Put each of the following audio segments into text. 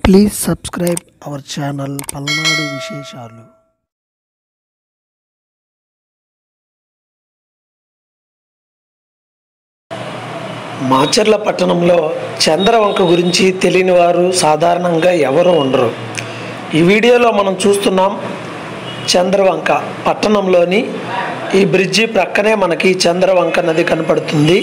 please subscribe our channel Palnadu విశేషాలు మాచర్ల పట్టణంలో చంద్రవంక గురించి తెలియని వారు సాధారణంగా ఎవరు ఉండరు ఈ వీడియోలో మనం చూస్తున్నాం చంద్రవంక పట్టణంలోని ఈ బ్రిడ్జి ప్రక్కనే మనకి చంద్రవంక నది కనపడుతుంది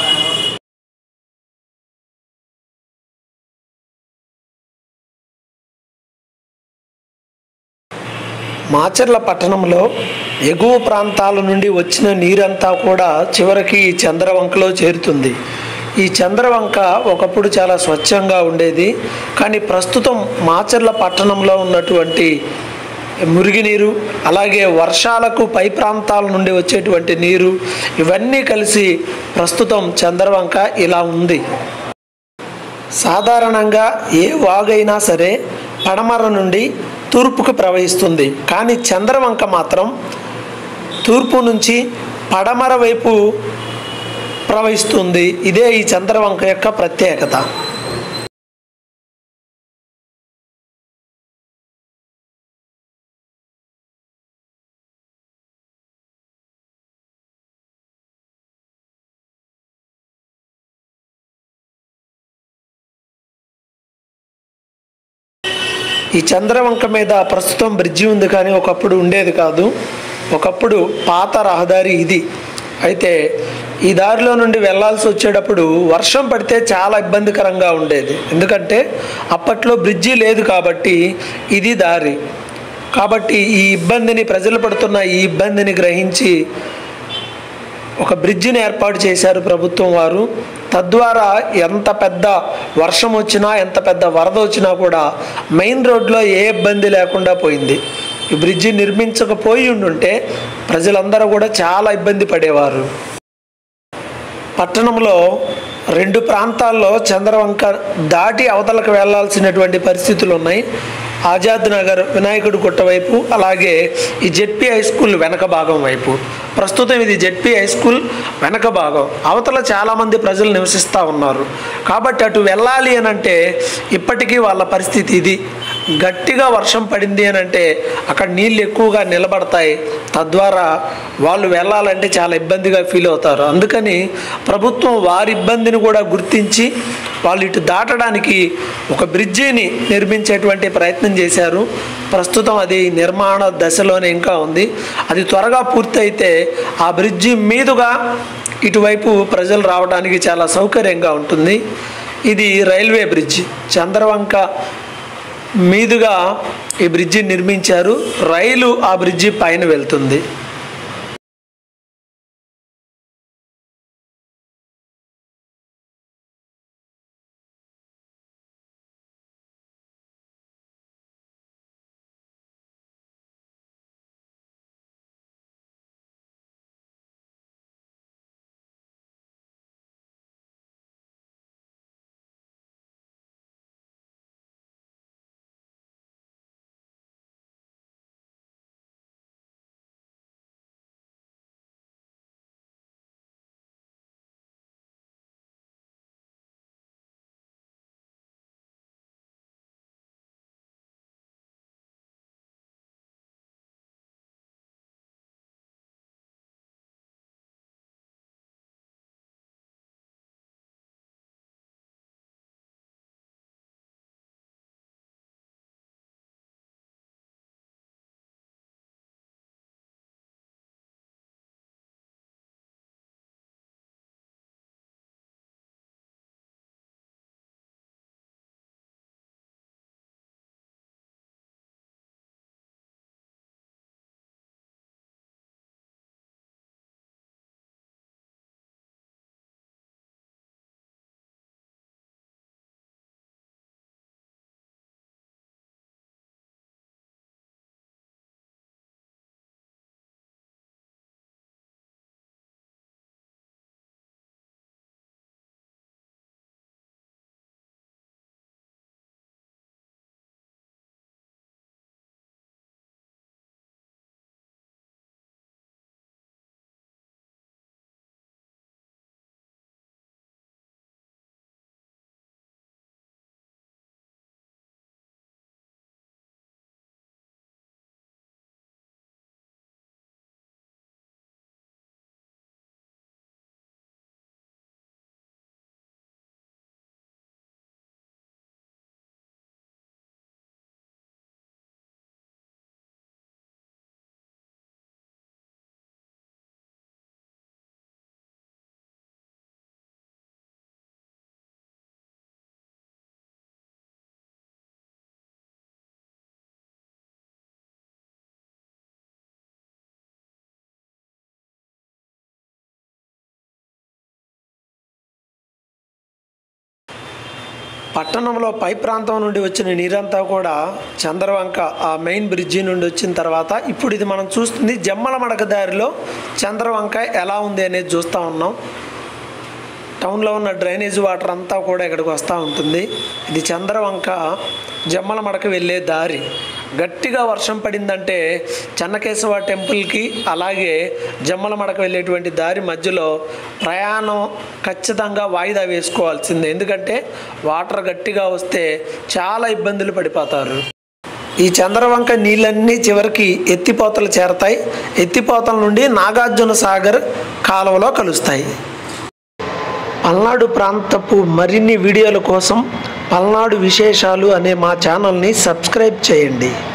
మాచర్ల పట్టణంలో ఎగువ ప్రాంతాల నుండి వచ్చిన నీరంతా కూడా చివరికి ఈ చంద్రవంకలో చేరుతుంది ఈ చంద్రవంక ఒకప్పుడు చాలా స్వచ్ఛంగా ఉండేది కానీ ప్రస్తుతం మాచర్ల పట్టణంలో ఉన్నటువంటి మురిగినీరు అలాగే వర్షాలకు పై ప్రాంతాల నుండి వచ్చేటువంటి నీరు ఇవన్నీ కలిసి ప్రస్తుతం చంద్రవంక ఇలా ఉంది సాధారణంగా ఏ వాగైనా సరే పడమర నుండి తూర్పుకు ప్రవహిస్తుంది కానీ చంద్రవంక మాత్రం తూర్పు నుంచి పడమర వైపు ప్రవహిస్తుంది ఇదే ఈ చంద్రవంక యొక్క ప్రత్యేకత ఈ చంద్రవంక మీద ప్రస్తుతం బ్రిడ్జి ఉంది కానీ ఒకప్పుడు ఉండేది కాదు ఒకప్పుడు పాత రహదారి ఇది అయితే ఈ దారిలో నుండి వెళ్ళాల్సి వచ్చేటప్పుడు వర్షం పడితే చాలా ఇబ్బందికరంగా ఉండేది ఎందుకంటే అప్పట్లో బ్రిడ్జి లేదు కాబట్టి ఇది దారి కాబట్టి ఈ ఇబ్బందిని ప్రజలు పడుతున్న ఈ ఇబ్బందిని గ్రహించి ఒక బ్రిడ్జిని ఏర్పాటు చేశారు ప్రభుత్వం వారు తద్వారా ఎంత పెద్ద వర్షం వచ్చినా ఎంత పెద్ద వరద వచ్చినా కూడా మెయిన్ రోడ్లో ఏ ఇబ్బంది లేకుండా పోయింది ఈ బ్రిడ్జి నిర్మించకపోయి ఉండుంటే ప్రజలందరూ కూడా చాలా ఇబ్బంది పడేవారు పట్టణంలో రెండు ప్రాంతాల్లో చంద్రవంక దాటి అవతలకు వెళ్లాల్సినటువంటి పరిస్థితులు ఉన్నాయి ఆజాద్ నగర్ వినాయకుడి గుట్ట వైపు అలాగే ఈ జెడ్పీ హై స్కూల్ వెనక భాగం వైపు ప్రస్తుతం ఇది జెడ్పీ హై స్కూల్ వెనక భాగం అవతల చాలామంది ప్రజలు నివసిస్తూ ఉన్నారు కాబట్టి అటు వెళ్ళాలి అని అంటే ఇప్పటికీ వాళ్ళ పరిస్థితి ఇది గట్టిగా వర్షం పడింది అని అంటే అక్కడ నీళ్ళు ఎక్కువగా నిలబడతాయి తద్వారా వాళ్ళు వెళ్ళాలంటే చాలా ఇబ్బందిగా ఫీల్ అవుతారు అందుకని ప్రభుత్వం వారి ఇబ్బందిని కూడా గుర్తించి వాళ్ళు ఇటు దాటడానికి ఒక బ్రిడ్జిని నిర్మించేటువంటి ప్రయత్నం చేశారు ప్రస్తుతం అది నిర్మాణ దశలోనే ఇంకా ఉంది అది త్వరగా పూర్తయితే ఆ బ్రిడ్జి మీదుగా ఇటువైపు ప్రజలు రావడానికి చాలా సౌకర్యంగా ఉంటుంది ఇది రైల్వే బ్రిడ్జి చంద్రవంక మీదుగా ఈ బ్రిడ్జి నిర్మించారు రైలు ఆ బ్రిడ్జి పైన వెళ్తుంది పట్టణంలో పై ప్రాంతం నుండి వచ్చిన నీరంతా కూడా చంద్రవంక ఆ మెయిన్ బ్రిడ్జి నుండి వచ్చిన తర్వాత ఇప్పుడు ఇది మనం చూస్తుంది జమ్మల మడక దారిలో చంద్రవంక ఎలా ఉంది అనేది చూస్తూ ఉన్నాం టౌన్లో ఉన్న డ్రైనేజ్ వాటర్ అంతా కూడా ఇక్కడికి వస్తూ ఉంటుంది ఇది చంద్రవంక జమ్మల మడక వెళ్ళే దారి గట్టిగా వర్షం పడిందంటే చెన్నకేశవ టెంపుల్కి అలాగే జమ్మల మడక వెళ్ళేటువంటి దారి మధ్యలో ప్రయాణం ఖచ్చితంగా వాయిదా వేసుకోవాల్సిందే ఎందుకంటే వాటర్ గట్టిగా వస్తే చాలా ఇబ్బందులు పడిపోతారు ఈ చంద్రవంక నీళ్ళన్నీ చివరికి ఎత్తిపోతలు చేరతాయి ఎత్తిపోతల నుండి నాగార్జున సాగర్ కాలువలో కలుస్తాయి పల్నాడు ప్రాంతపు మరిన్ని వీడియోల కోసం పల్నాడు విశేషాలు అనే మా ఛానల్ని సబ్స్క్రైబ్ చేయండి